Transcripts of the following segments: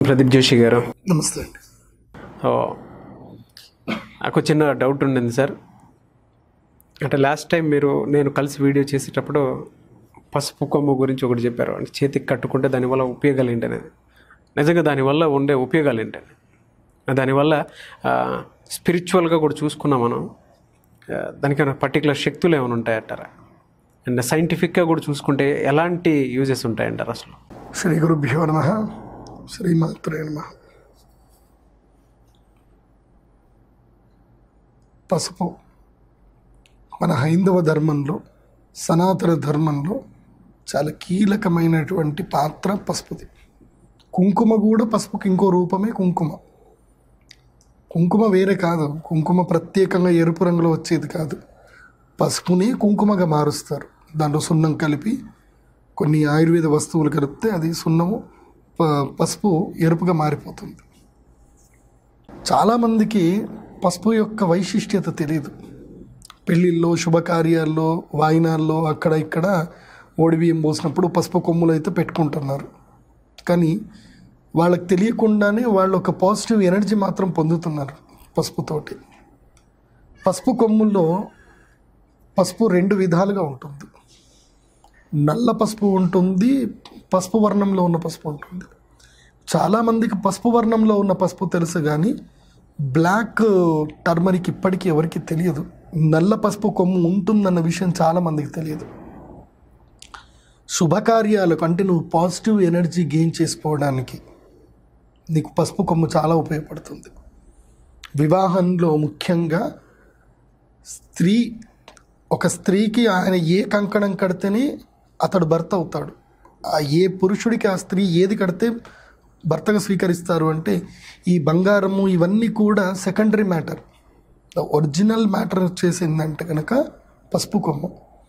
ప్రదీప్ జోషి గారు నమస్తే అండి ఓ, నాకు చిన్న డౌట్ ఉండింది సార్ అంటే లాస్ట్ టైం మీరు నేను కలిసి వీడియో చేసేటప్పుడు పసుపు కొమ్ము గురించి ఒకటి చెప్పారు అంటే చేతికి కట్టుకుంటే దానివల్ల ఉపయోగాలు ఏంటనేది నిజంగా దానివల్ల ఉండే ఉపయోగాలు ఏంటని దానివల్ల స్పిరిచువల్గా కూడా చూసుకున్నాం మనం ఆ, దానికైనా పర్టికులర్ శక్తులు ఏమైనా ఉంటాయంటారా అండ్ సైంటిఫిక్గా కూడా చూసుకుంటే ఎలాంటి యూజెస్ ఉంటాయంటారు అసలు శ్రీ గురుభ్యో నమ శ్రీమాత్రే నమ పసుపు మన హైందవ ధర్మంలో సనాతన ధర్మంలో చాలా కీలకమైనటువంటి పాత్ర పసుపుది కుంకుమ కూడా పసుపుకి ఇంకో రూపమే కుంకుమ కుంకుమ వేరే కాదు కుంకుమ ప్రత్యేకంగా ఎరుపు రంగులో వచ్చేది కాదు పసుపుని కుంకుమగా మారుస్తారు దాంట్లో సున్నం కలిపి కొన్ని ఆయుర్వేద వస్తువులు కలిపితే అది సున్నము ప- పసుపు ఎరుపుగా మారిపోతుంది చాలామందికి పసుపు యొక్క వైశిష్ట్యత తెలియదు పెళ్ళిళ్ళలో శుభకార్యాల్లో వాయినాల్లో అక్కడ ఇక్కడ ఓడిబియ్యం పోసినప్పుడు పసుపు కొమ్ములు అయితే పెట్టుకుంటున్నారు కానీ వాళ్ళకి తెలియకుండానే వాళ్ళు ఒక పాజిటివ్ ఎనర్జీ మాత్రం పొందుతున్నారు పసుపుతోటి పసుపు కొమ్ముల్లో పసుపు రెండు విధాలుగా ఉంటుంది నల్ల పసుపు ఉంటుంది పసుపు వర్ణంలో ఉన్న పసుపు ఉంటుంది చాలామందికి పసుపు వర్ణంలో ఉన్న పసుపు తెలుసు కానీ బ్లాక్ టర్మరిక్ ఇప్పటికీ ఎవరికి తెలియదు నల్ల పసుపు కొమ్ము ఉంటుందన్న విషయం చాలామందికి తెలియదు శుభకార్యాలకు అంటే నువ్వు పాజిటివ్ ఎనర్జీ గెయిన్ చేసుకోవడానికి నీకు పసుపు కొమ్ము చాలా ఉపయోగపడుతుంది వివాహంలో ముఖ్యంగా స్త్రీ ఒక స్త్రీకి ఆయన ఏ కంకణం కడితేనే అతడు భర్త అవుతాడు ఆ ఏ పురుషుడికి ఆ స్త్రీ ఏది కడితే భర్తగా స్వీకరిస్తారు అంటే ఈ బంగారము ఇవన్నీ కూడా సెకండరీ మ్యాటర్ ఒరిజినల్ మ్యాటర్ వచ్చేసిందంటే కనుక పసుపు కొమ్ము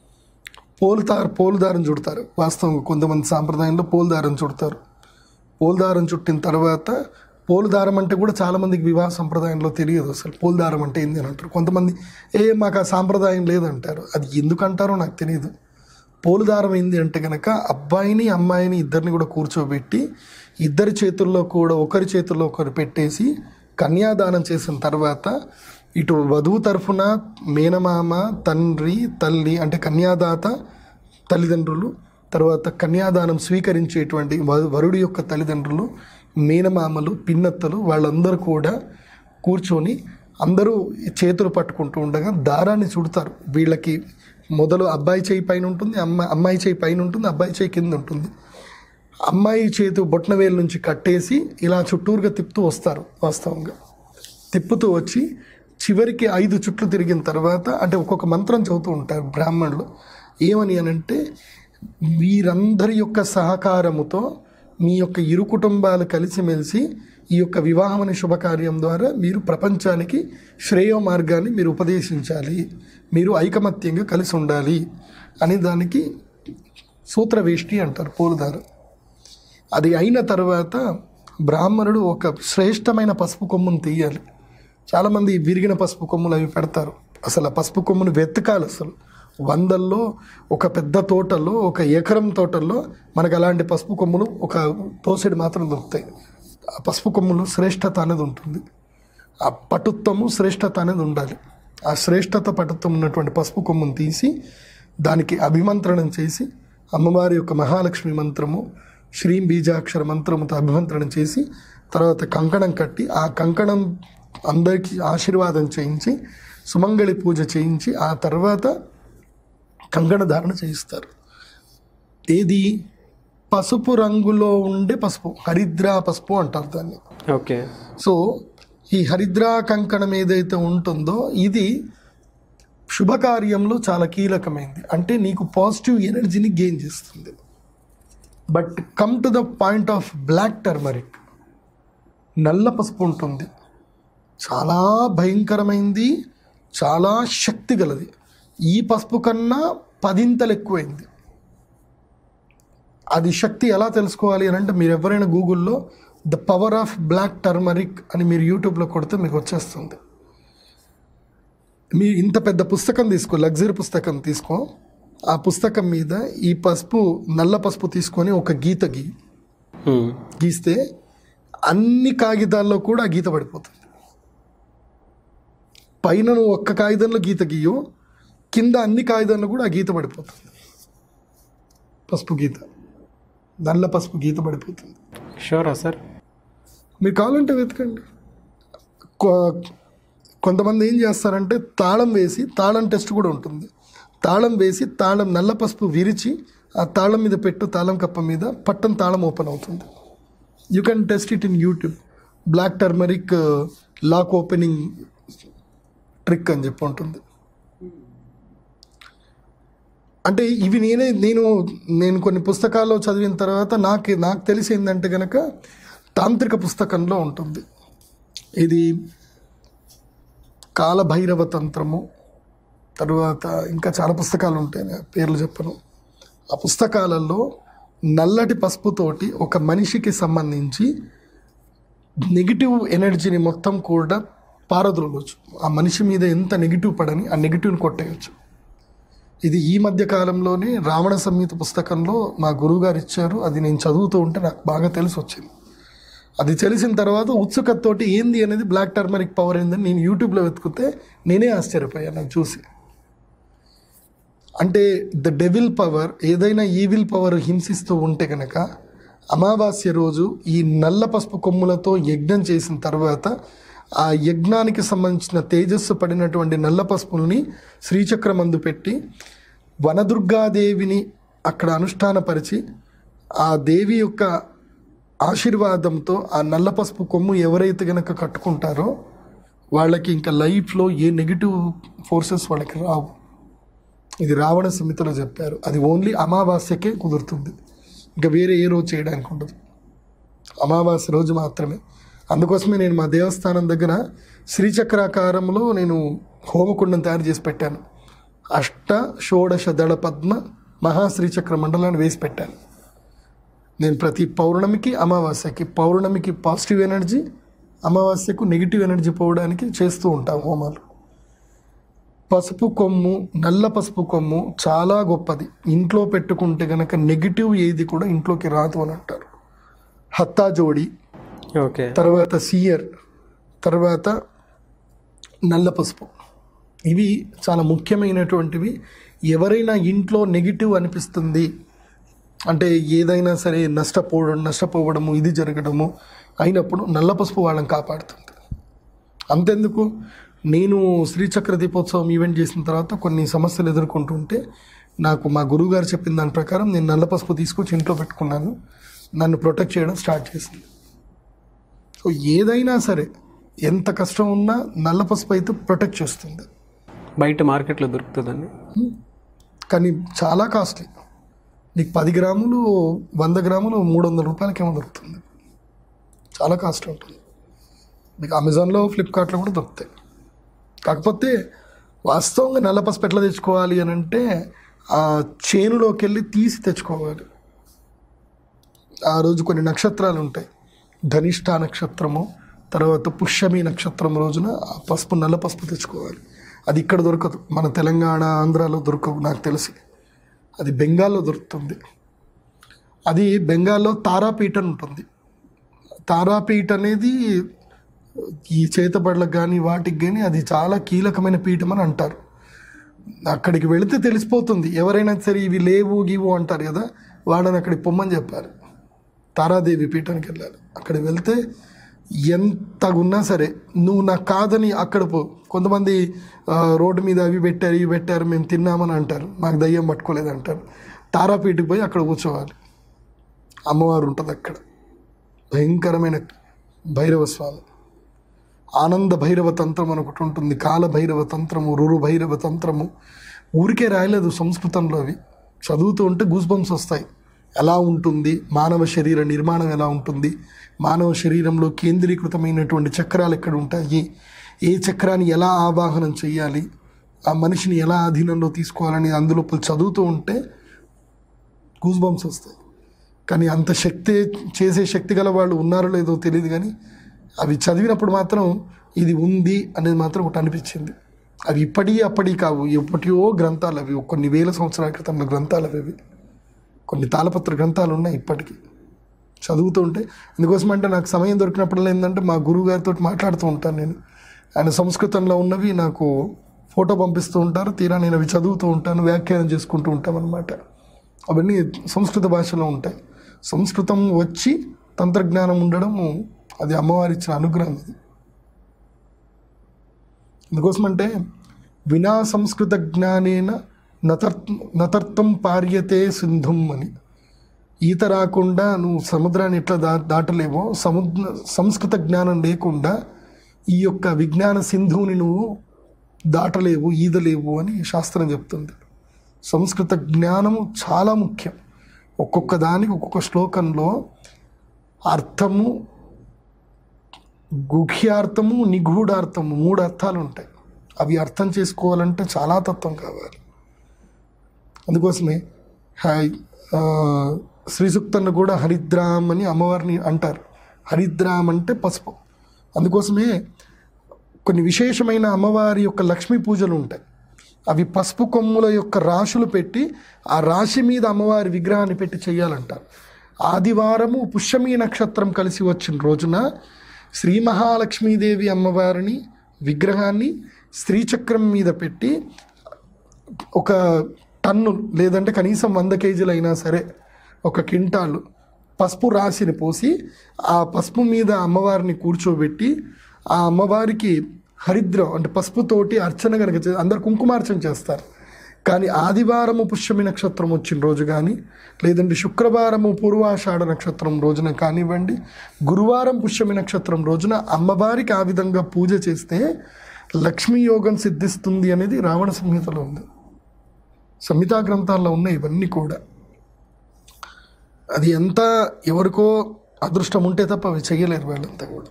పోలుతారు పోలుదారం చుడతారు వాస్తవంగా కొంతమంది సాంప్రదాయంలో పోలుదారం చుడతారు పోలుదారం చుట్టిన తర్వాత పోలుదారం అంటే కూడా చాలామందికి వివాహ సంప్రదాయంలో తెలియదు అసలు పోలుదారం అంటే ఏంది అని అంటారు కొంతమంది ఏ మాకు ఆ సాంప్రదాయం లేదంటారు అది ఎందుకు అంటారో నాకు తెలియదు పోలుదారం ఏంది అంటే కనుక అబ్బాయిని అమ్మాయిని ఇద్దరిని కూడా కూర్చోబెట్టి ఇద్దరి చేతుల్లో కూడా ఒకరి చేతుల్లో ఒకరు పెట్టేసి కన్యాదానం చేసిన తర్వాత ఇటు వధువు తరఫున మేనమామ తండ్రి తల్లి అంటే కన్యాదాత తల్లిదండ్రులు తర్వాత కన్యాదానం స్వీకరించేటువంటి వ- వరుడి యొక్క తల్లిదండ్రులు మేనమామలు పిన్నత్తలు వాళ్ళందరూ కూడా కూర్చొని అందరూ చేతులు పట్టుకుంటూ ఉండగా దారాన్ని చుడతారు వీళ్ళకి మొదలు అబ్బాయి చేయి పైన ఉంటుంది అమ్మాయి అమ్మాయి చేయి పైన ఉంటుంది అబ్బాయి చేయి కింద ఉంటుంది అమ్మాయి చేతి బొట్న వేలు నుంచి కట్టేసి ఇలా చుట్టూరుగా తిప్పుతూ వస్తారు వాస్తవంగా తిప్పుతూ వచ్చి చివరికి ఐదు చుట్లు తిరిగిన తర్వాత అంటే ఒక్కొక్క మంత్రం చదువుతూ ఉంటారు బ్రాహ్మణులు ఏమని అనంటే వీరందరి యొక్క సహకారముతో మీ యొక్క ఇరు కుటుంబాలు కలిసిమెలిసి ఈ యొక్క వివాహం అనే శుభకార్యం ద్వారా మీరు ప్రపంచానికి శ్రేయో మార్గాన్ని మీరు ఉపదేశించాలి మీరు ఐకమత్యంగా కలిసి ఉండాలి అని దానికి సూత్రవేష్టి అంటారు పోలుదారు అది అయిన తర్వాత బ్రాహ్మణుడు ఒక శ్రేష్టమైన పసుపు కొమ్మును తీయాలి చాలామంది విరిగిన పసుపు కొమ్ములు అవి పెడతారు అసలు ఆ పసుపు కొమ్మును వెతకాలి అసలు వందల్లో ఒక పెద్ద తోటల్లో ఒక ఎకరం తోటల్లో మనకు అలాంటి పసుపు కొమ్ములు ఒక తోసెడు మాత్రం దొరుకుతాయి ఆ పసుపు కొమ్ములు శ్రేష్టత అనేది ఉంటుంది ఆ పటుత్వము శ్రేష్టత అనేది ఉండాలి ఆ శ్రేష్టత పటుత్వం ఉన్నటువంటి పసుపు కొమ్మును తీసి దానికి అభిమంత్రణం చేసి అమ్మవారి యొక్క మహాలక్ష్మి మంత్రము శ్రీం బీజాక్షర మంత్రముతో అభిమంత్రణం చేసి తర్వాత కంకణం కట్టి ఆ కంకణం అందరికీ ఆశీర్వాదం చేయించి సుమంగళి పూజ చేయించి ఆ తర్వాత కంకణ ధారణ చేయిస్తారు ఏది పసుపు రంగులో ఉండే పసుపు హరిద్రా పసుపు అంటారు దాన్ని ఓకే సో ఈ హరిద్రా కంకణం ఏదైతే ఉంటుందో ఇది శుభకార్యంలో చాలా కీలకమైంది అంటే నీకు పాజిటివ్ ఎనర్జీని గెయిన్ చేస్తుంది but come to the point of black turmeric నల్ల పసుపు ఉంటుంది చాలా భయంకరమైంది చాలా శక్తి గలది ఈ పసుపు కన్నా పదింతలు ఎక్కువైంది అది శక్తి ఎలా తెలుసుకోవాలి అని అంటే మీరు ఎవరైనా గూగుల్లో the power of black turmeric అని మీరు యూట్యూబ్లో కొడితే మీకు వచ్చేస్తుంది మీరు ఇంత పెద్ద పుస్తకం తీసుకో లగ్జరీ పుస్తకం తీసుకో ఆ పుస్తకం మీద ఈ పసుపు నల్ల పసుపు తీసుకొని ఒక గీత గీ హ్మ్. గీస్తే అన్ని కాగితాల్లో కూడా ఆ గీత పడిపోతుంది పైన నువ్వు ఒక్క కాగితంలో గీత గీయో కింద అన్ని కాగితాల్లో కూడా ఆ గీత పడిపోతుంది పసుపు గీత నల్ల పసుపు గీత పడిపోతుంది షూరా సార్ మీరు కావాలంటే వెతకండి కొ- కొంతమంది ఏం చేస్తారంటే తాళం వేసి తాళం టెస్ట్ కూడా ఉంటుంది తాళం వేసి తాళం నల్ల పసుపు విరిచి ఆ తాళం మీద పెట్టు తాళం కప్ప మీద పట్టం తాళం ఓపెన్ అవుతుంది you can test it in YouTube black turmeric lock opening trick అని చెప్పి ఉంటుంది అంటే ఇవి నేనే నేను నేను కొన్ని పుస్తకాల్లో చదివిన తర్వాత నాకు నాకు తెలిసి ఏంటంటే కనుక తాంత్రిక పుస్తకంలో ఉంటుంది ఇది కాలభైరవ తంత్రము తరువాత ఇంకా చాలా పుస్తకాలు ఉంటాయి నేను పేర్లు చెప్పను ఆ పుస్తకాలలో నల్లటి పసుపుతోటి ఒక మనిషికి సంబంధించి నెగిటివ్ ఎనర్జీని మొత్తం కూడా పారద్రోలవచ్చు ఆ మనిషి మీద ఎంత నెగిటివ్ పడని ఆ నెగిటివ్ని కొట్టేయచ్చు ఇది ఈ మధ్య కాలంలోనే రావణ సంహిత పుస్తకంలో మా గురువుగారు ఇచ్చారు అది నేను చదువుతూ ఉంటే నాకు బాగా తెలిసి వచ్చింది అది తెలిసిన తర్వాత ఉత్సుకతతోటి ఏంది అనేది బ్లాక్ టర్మరిక్ పవర్ ఏందని నేను యూట్యూబ్లో వెతుకుతే నేనే ఆశ్చర్యపోయాను నాకు చూసి అంటే ద డెవిల్ పవర్ ఏదైనా ఈవిల్ పవర్ హింసిస్తూ ఉంటే కనుక అమావాస్య రోజు ఈ నల్ల పసుపు కొమ్ములతో యజ్ఞం చేసిన తర్వాత ఆ యజ్ఞానికి సంబంధించిన తేజస్సు పడినటువంటి నల్ల పసుపుల్ని శ్రీచక్రమందు పెట్టి వనదుర్గాదేవిని అక్కడ అనుష్ఠానపరిచి ఆ దేవి యొక్క ఆశీర్వాదంతో ఆ నల్ల పసుపు కొమ్ము ఎవరైతే గనక కట్టుకుంటారో వాళ్ళకి ఇంకా లైఫ్లో ఏ నెగిటివ్ ఫోర్సెస్ వాళ్ళకి రావు ఇది రావణ సమితిలో చెప్పారు అది ఓన్లీ అమావాస్యకే కుదురుతుంది ఇంకా వేరే ఏ రోజు చేయడానికి ఉండదు అమావాస్య రోజు మాత్రమే అందుకోసమే నేను మా దేవస్థానం దగ్గర శ్రీచక్రాకారంలో నేను హోమకుండం తయారు చేసి పెట్టాను అష్ట షోడశ దళ పద్మ మహాశ్రీచక్ర మండలాన్ని వేసి పెట్టాను నేను ప్రతి పౌర్ణమికి అమావాస్యకి పౌర్ణమికి పాజిటివ్ ఎనర్జీ అమావాస్యకు నెగిటివ్ ఎనర్జీ పోవడానికి చేస్తూ ఉంటాం హోమాలు పసుపు కొమ్ము నల్ల పసుపు కొమ్ము చాలా గొప్పది ఇంట్లో పెట్టుకుంటే గనక నెగిటివ్ ఏది కూడా ఇంట్లోకి రాదు అని అంటారు హత్తా జోడి ఓకే తర్వాత సియర్ తర్వాత నల్ల పసుపు ఇవి చాలా ముఖ్యమైనటువంటివి ఎవరైనా ఇంట్లో నెగిటివ్ అనిపిస్తుంది అంటే ఏదైనా సరే నష్టపోవడం నష్టపోవడము ఇది జరగడము అయినప్పుడు నల్ల పసుపు వాళ్ళని కాపాడుతుంది అంతెందుకు నేను శ్రీచక్ర దీపోత్సవం ఈవెంట్ చేసిన తర్వాత కొన్ని సమస్యలు ఎదుర్కొంటుంటే నాకు మా గురువుగారు చెప్పిన దాని ప్రకారం నేను నల్ల పసుపు తీసుకొచ్చి ఇంట్లో పెట్టుకున్నాను నన్ను ప్రొటెక్ట్ చేయడం స్టార్ట్ చేసింది సో ఏదైనా సరే ఎంత కష్టం ఉన్నా నల్ల పసుపు అయితే ప్రొటెక్ట్ చేస్తుంది బయట మార్కెట్లో దొరుకుతుందండి కానీ చాలా కాస్ట్లీ నీకు పది గ్రాములు వంద గ్రాములు మూడు వందల రూపాయలకేమో దొరుకుతుంది చాలా కాస్ట్ ఉంటుంది మీకు అమెజాన్లో ఫ్లిప్కార్ట్లో కూడా దొరుకుతాయి కాకపోతే వాస్తవంగా నల్ల పసుపు ఎట్లా తెచ్చుకోవాలి అని అంటే ఆ చేనులోకి వెళ్ళి తీసి తెచ్చుకోవాలి ఆ రోజు కొన్ని నక్షత్రాలు ఉంటాయి ధనిష్ట నక్షత్రము తర్వాత పుష్యమి నక్షత్రం రోజున ఆ పసుపు నల్ల పసుపు తెచ్చుకోవాలి అది ఇక్కడ దొరకదు మన తెలంగాణ ఆంధ్రాలో దొరకవు నాకు తెలిసి అది బెంగాల్లో దొరుకుతుంది అది బెంగాల్లో తారాపీఠ అని ఉంటుంది తారాపీఠ అనేది ఈ చేతబడులకు కానీ వాటికి కానీ అది చాలా కీలకమైన పీఠం అని అంటారు అక్కడికి వెళితే తెలిసిపోతుంది ఎవరైనా సరే ఇవి లేవు గీవు అంటారు కదా వాళ్ళని అక్కడికి పొమ్మని చెప్పారు తారాదేవి పీఠానికి వెళ్ళాలి అక్కడ వెళ్తే ఎంత ఉన్నా సరే నువ్వు నాకు కాదని అక్కడ పో కొంతమంది ఆ, రోడ్డు మీద అవి పెట్టారు ఇవి పెట్టారు మేము తిన్నామని అంటారు మాకు దయ్యం పట్టుకోలేదు అంటారు తారాపీఠకి పోయి అక్కడ కూర్చోవాలి అమ్మవారు ఉంటుంది అక్కడ భయంకరమైన భైరవ స్వామి ఆనంద భైరవ తంత్రం అని ఒకటి ఉంటుంది కాల భైరవ తంత్రము రురు భైరవ తంత్రము ఊరికే రాయలేదు సంస్కృతంలో అవి చదువుతూ ఉంటే గూస్ బంప్స్ వస్తాయి ఎలా ఉంటుంది మానవ శరీర నిర్మాణం ఎలా ఉంటుంది మానవ శరీరంలో కేంద్రీకృతమైనటువంటి చక్రాలు ఎక్కడ ఉంటాయి ఏ చక్రాన్ని ఎలా ఆవాహనం చేయాలి ఆ మనిషిని ఎలా అధీనంలో తీసుకోవాలని అందులో చదువుతూ ఉంటే గూస్ బంప్స్ వస్తాయి కానీ అంత శక్తి చేసే శక్తి గల వాళ్ళు ఉన్నారో లేదో తెలియదు కానీ అవి చదివినప్పుడు మాత్రం ఇది ఉంది అనేది మాత్రం ఒకటి అనిపించింది అవి ఇప్పటి అప్పటి కావు ఎప్పటియో గ్రంథాలు అవి కొన్ని వేల సంవత్సరాల క్రితంలో గ్రంథాలు అవి అవి కొన్ని తాళపత్ర గ్రంథాలు ఉన్నాయి ఇప్పటికీ చదువుతూ ఉంటే అందుకోసం అంటే నాకు సమయం దొరికినప్పుడల్లా ఏంటంటే మా గురువు గారితో మాట్లాడుతూ ఉంటాను నేను ఆయన సంస్కృతంలో ఉన్నవి నాకు ఫోటో పంపిస్తూ ఉంటారు తీరా నేను అవి చదువుతూ ఉంటాను వ్యాఖ్యానం చేసుకుంటూ ఉంటాం అనమాట అవన్నీ సంస్కృత భాషలో ఉంటాయి సంస్కృతం వచ్చి తంత్రజ్ఞానం ఉండడం అది అమ్మవారి ఇచ్చిన అనుగ్రహం అది ఎందుకోసమంటే వినా సంస్కృత జ్ఞానేన నతర్ నతర్థం పార్యతే సింధుం అని ఈత రాకుండా నువ్వు సముద్రాన్ని ఎట్లా దా దాటలేవో సముద్ర సంస్కృత జ్ఞానం లేకుండా ఈ యొక్క విజ్ఞాన సింధువుని నువ్వు దాటలేవు ఈదలేవు అని శాస్త్రం చెప్తుంది సంస్కృత జ్ఞానము చాలా ముఖ్యం ఒక్కొక్క దానికి ఒక్కొక్క శ్లోకంలో అర్థము గుహ్యార్థము నిగూఢార్థము మూడు అర్థాలు ఉంటాయి అవి అర్థం చేసుకోవాలంటే చాలా తత్వం కావాలి అందుకోసమే హాయ్ ఆ, శ్రీ సూక్తంలో కూడా హరిద్రామ్ అని అమ్మవారిని అంటారు హరిద్రామ్ అంటే పసుపు అందుకోసమే కొన్ని విశేషమైన అమ్మవారి యొక్క లక్ష్మీ పూజలు ఉంటాయి అవి పసుపు కొమ్ముల యొక్క రాశులు పెట్టి ఆ రాశి మీద అమ్మవారి విగ్రహాన్ని పెట్టి చేయాలంటారు ఆదివారము పుష్యమి నక్షత్రం కలిసి వచ్చిన రోజున శ్రీ మహాలక్ష్మీదేవి అమ్మవారిని విగ్రహాన్ని శ్రీచక్రం మీద పెట్టి ఒక టన్ను లేదంటే కనీసం వంద కేజీలు అయినా సరే ఒక క్వింటాలు పసుపు రాశిని పోసి ఆ పసుపు మీద అమ్మవారిని కూర్చోబెట్టి ఆ అమ్మవారికి హరిద్రం అంటే పసుపుతోటి అర్చన కనుక చే- అందరు కుంకుమార్చన చేస్తారు కానీ ఆదివారము పుష్యమి నక్షత్రం వచ్చిన రోజు కానీ లేదంటే శుక్రవారము పూర్వాషాఢ నక్షత్రం రోజున కానివ్వండి గురువారం పుష్యమి నక్షత్రం రోజున అమ్మవారికి ఆ విధంగా పూజ చేస్తే లక్ష్మీ యోగం సిద్ధిస్తుంది అనేది రావణ సంహితలో ఉంది సంహితా గ్రంథాల్లో ఉన్నాయి ఇవన్నీ కూడా అది ఎంత ఎవరికో అదృష్టం ఉంటే తప్ప అవి చేయలేరు వాళ్ళంతా కూడా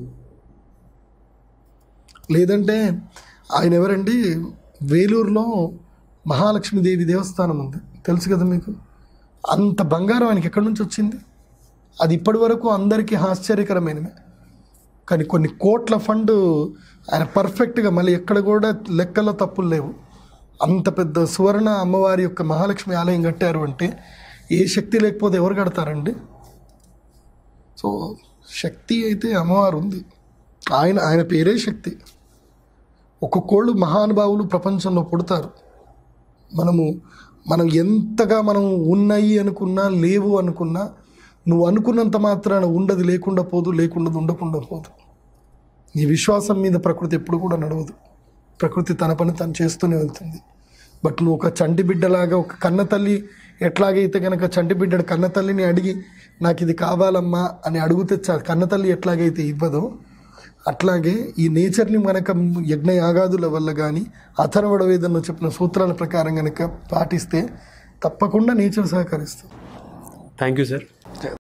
లేదంటే ఆయన ఎవరండి వేలూరులో మహాలక్ష్మీదేవి దేవస్థానం ఉంది తెలుసు కదా మీకు అంత బంగారం ఆయనకి ఎక్కడి నుంచి వచ్చింది అది ఇప్పటి వరకు అందరికీ ఆశ్చర్యకరమైనవి కానీ కొన్ని కోట్ల ఫండ్ ఆయన పర్ఫెక్ట్గా మళ్ళీ ఎక్కడ కూడా లెక్కల్లో తప్పులు లేవు అంత పెద్ద సువర్ణ అమ్మవారి యొక్క మహాలక్ష్మి ఆలయం కట్టారు అంటే ఏ శక్తి లేకపోతే ఎవరు కడతారండి సో శక్తి అయితే అమ్మవారు ఉంది ఆయన ఆయన పేరే శక్తి ఒక్కొక్కళ్ళు మహానుభావులు ప్రపంచంలో పుడతారు మనము మనం ఎంతగా మనం ఉన్నాయి అనుకున్నా లేవు అనుకున్నా నువ్వు అనుకున్నంత మాత్రాన ఉండదు లేకుండా పోదు లేకుండా ఉండకుండా పోదు నీ విశ్వాసం మీద ప్రకృతి ఎప్పుడు కూడా నడవదు ప్రకృతి తన పని తను చేస్తూనే వెళ్తుంది బట్ నువ్వు ఒక చంటి బిడ్డలాగా ఒక కన్న తల్లి ఎట్లాగైతే కనుక చంటి బిడ్డడు కన్న తల్లిని అడిగి నాకు ఇది కావాలమ్మా అని అడిగితే చ- కన్న తల్లి ఎట్లాగైతే ఇవ్వదో అట్లాగే ఈ నేచర్ని మనక యజ్ఞ యాగాదుల వల్ల కానీ అథర్వణ వేదంలో చెప్పిన సూత్రాల ప్రకారం కనుక పాటిస్తే తప్పకుండా నేచర్ సహకరిస్తుంది థ్యాంక్ యూ సార్